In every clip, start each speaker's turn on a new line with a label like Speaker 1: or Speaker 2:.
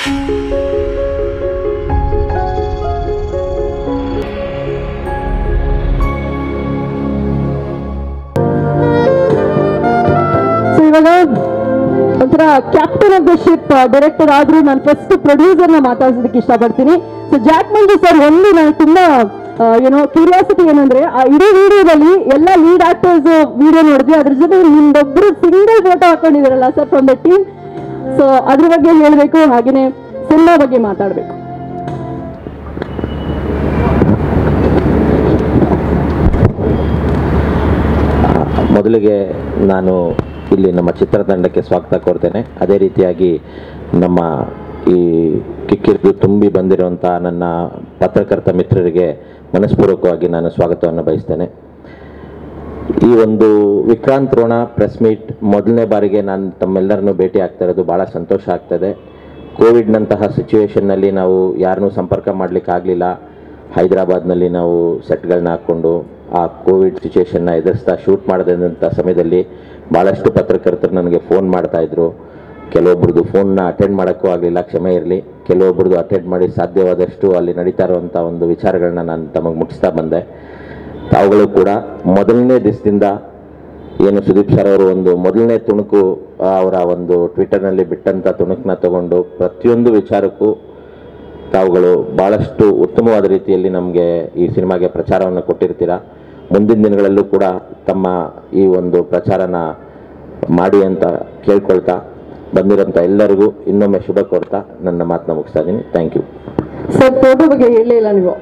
Speaker 1: so ಇವಾಗ ಒಂಥರ captain of the ship director ಆದ್ರೂ ನಾನು ಫಸ್ಟ್ ಪ್ರೊಡ್ಯೂಸರ್ನ ಮಾತಾಡ್ಸೋದಕ್ಕೆ ಇಷ್ಟಪಡ್ತೀನಿ ಸೊ ಜಾಕ್ ಮಂಜು ಸರ್ ಒಂದು ನನಗೆ ತುಂಬಾ ಏನೋ ಕ್ಯೂರಿಯಾಸಿಟಿ ಏನಂದ್ರೆ ಆ ಇಡೀ ವಿಡಿಯೋದಲ್ಲಿ ಎಲ್ಲ ಲೀಡ್ ಆಕ್ಟರ್ಸ್ ವಿಡಿಯೋ ನೋಡಿದ್ವಿ ಅದ್ರ ಜೊತೆ ನಿಮ್ದೊಬ್ರು ಸಿಂಗಲ್ ಫೋಟೋ ಹಾಕೊಂಡಿದ್ದೀರಲ್ಲ sir from the team so ಅದ್ರ ಬಗ್ಗೆ ಹೇಳಬೇಕು ಹಾಗೇನೆ ಸಿನಿಮಾ ಬಗ್ಗೆ ಮಾತಾಡಬೇಕು
Speaker 2: ಮೊದಲಿಗೆ ನಾನು ಇಲ್ಲಿ ನಮ್ಮ ಚಿತ್ರತಂಡಕ್ಕೆ ಸ್ವಾಗತ ಕೋರ್ತೇನೆ ಅದೇ ರೀತಿಯಾಗಿ ನಮ್ಮ ಈ ಕಿಕ್ಕಿರಿದು ತುಂಬಿ ಬಂದಿರುವಂಥ ನನ್ನ ಪತ್ರಕರ್ತ ಮಿತ್ರರಿಗೆ ಮನಸ್ಪೂರ್ವಕವಾಗಿ ನಾನು ಸ್ವಾಗತವನ್ನು ಬಯಸ್ತೇನೆ ಈ ಒಂದು ವಿಕ್ರಾಂತ್ ರೋಣ ಪ್ರೆಸ್ ಮೀಟ್ ಮೊದಲನೇ ಬಾರಿಗೆ ನಾನು ತಮ್ಮೆಲ್ಲರನ್ನು ಭೇಟಿ ಆಗ್ತಾ ಇರೋದು ಭಾಳ ಸಂತೋಷ ಆಗ್ತದೆ ಕೋವಿಡ್ನಂತಹ ಸಿಚುವೇಶನ್ನಲ್ಲಿ ನಾವು ಯಾರನ್ನೂ ಸಂಪರ್ಕ ಮಾಡಲಿಕ್ಕಾಗಲಿಲ್ಲ ಹೈದರಾಬಾದ್ನಲ್ಲಿ ನಾವು ಸೆಟ್ಗಳನ್ನ ಹಾಕ್ಕೊಂಡು ಆ ಕೋವಿಡ್ ಸಿಚುವೇಶನ್ನ ಎದುರಿಸ್ತಾ ಶೂಟ್ ಮಾಡದಂಥ ಸಮಯದಲ್ಲಿ ಭಾಳಷ್ಟು ಪತ್ರಕರ್ತರು ನನಗೆ ಫೋನ್ ಮಾಡ್ತಾಯಿದ್ರು ಕೆಲವೊಬ್ರದ್ದು ಫೋನ್ನ ಅಟೆಂಡ್ ಮಾಡೋಕ್ಕೂ ಆಗಲಿಲ್ಲ ಕ್ಷಮೆ ಇರಲಿ ಕೆಲವೊಬ್ರದ್ದು ಅಟೆಂಡ್ ಮಾಡಿ ಸಾಧ್ಯವಾದಷ್ಟು ಅಲ್ಲಿ ನಡೀತಾ ಇರುವಂಥ ಒಂದು ವಿಚಾರಗಳನ್ನ ನಾನು ತಮಗೆ ಮುಟ್ಟಿಸ್ತಾ ಬಂದೆ ತಾವುಗಳು ಕೂಡ ಮೊದಲನೇ ದಿವಸದಿಂದ ಏನು ಸುದೀಪ್ ಸರ್ ಅವರು ಒಂದು ಮೊದಲನೇ ತುಣುಕು ಆ, ಅವರ ಒಂದು ಟ್ವಿಟರ್ನಲ್ಲಿ ಬಿಟ್ಟಂಥ ತುಣುಕನ್ನ ತಗೊಂಡು ಪ್ರತಿಯೊಂದು ವಿಚಾರಕ್ಕೂ ತಾವುಗಳು ಭಾಳಷ್ಟು ಉತ್ತಮವಾದ ರೀತಿಯಲ್ಲಿ ನಮಗೆ ಈ ಸಿನಿಮಾಗೆ ಪ್ರಚಾರವನ್ನು ಕೊಟ್ಟಿರ್ತೀರ ಮುಂದಿನ ದಿನಗಳಲ್ಲೂ ಕೂಡ ತಮ್ಮ ಈ ಒಂದು ಪ್ರಚಾರನ ಮಾಡಿ ಅಂತ ಕೇಳ್ಕೊಳ್ತಾ ಬಂದಿರೋಂಥ ಎಲ್ಲರಿಗೂ ಇನ್ನೊಮ್ಮೆ ಶುಭ ಕೋರ್ತಾ ನನ್ನ ಮಾತನ್ನ ಮುಗಿಸ್ತಾ ಇದ್ದೀನಿ ಥ್ಯಾಂಕ್ ಯು
Speaker 1: ಸರ್ ಫೋಟೋ ಬಗ್ಗೆ ಹೇಳಲೇ ಇಲ್ಲ ನೀವು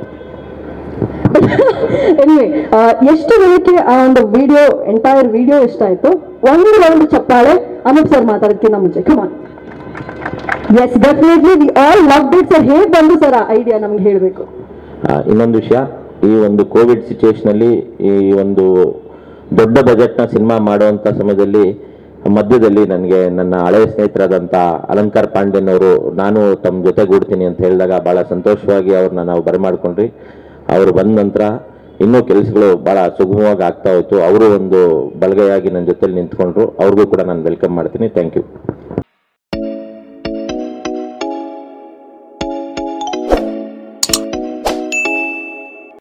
Speaker 1: ಎನಿವೆ ಎಷ್ಟು ಜನಕ್ಕೆ ಆ ಒಂದು ವಿಡಿಯೋ ಎಂಟೈರ್ ವಿಡಿಯೋ ಇಷ್ಟ ಆಯ್ತು ಒಂದು ರೌಂಡ್ ಚಪ್ಪಾಳೆ ಅನೂಪ್ ಸರ್ ಮಾತಾಡೋದಕ್ಕಿಂತ ಮುಂಚೆ come on yes definitely we all love it sir ಹೇಗೆ ಬಂದು ಸರ್ ಆ ಐಡಿಯಾ ನಮ್ಗೆ ಹೇಳಬೇಕು
Speaker 2: ಆ, ಇನ್ನೊಂದು ವಿಷಯ ಈ ಒಂದು ಕೋವಿಡ್ ಸಿಚುವೇಶನಲ್ಲಿ ಈ ಒಂದು ದೊಡ್ಡ ಬಜೆಟ್ನ ಸಿನಿಮಾ ಮಾಡುವಂಥ ಸಮಯದಲ್ಲಿ ಮಧ್ಯದಲ್ಲಿ ನನಗೆ ನನ್ನ ಹಳೆಯ ಸ್ನೇಹಿತರಾದಂಥ ಅಲಂಕಾರ್ ಪಾಂಡ್ಯನ್ ಅವರು ನಾನು ತಮ್ಮ ಜೊತೆಗೂಡ್ತೀನಿ ಅಂತ ಹೇಳಿದಾಗ ಭಾಳ ಸಂತೋಷವಾಗಿ ಅವ್ರನ್ನ ನಾವು ಬರಮಾಡ್ಕೊಂಡ್ರಿ ಅವರು ಬಂದ ನಂತರ ಇನ್ನೂ ಕೆಲಸಗಳು ಭಾಳ ಸುಗಮವಾಗಿ ಆಗ್ತಾ ಹೋಯ್ತು ಅವರು ಒಂದು ಬಲಗೈಯಾಗಿ ನನ್ನ ಜೊತೆಲಿ ನಿಂತ್ಕೊಂಡ್ರು ಅವ್ರಿಗೂ ಕೂಡ ನಾನು ವೆಲ್ಕಮ್ ಮಾಡ್ತೀನಿ ಥ್ಯಾಂಕ್ ಯು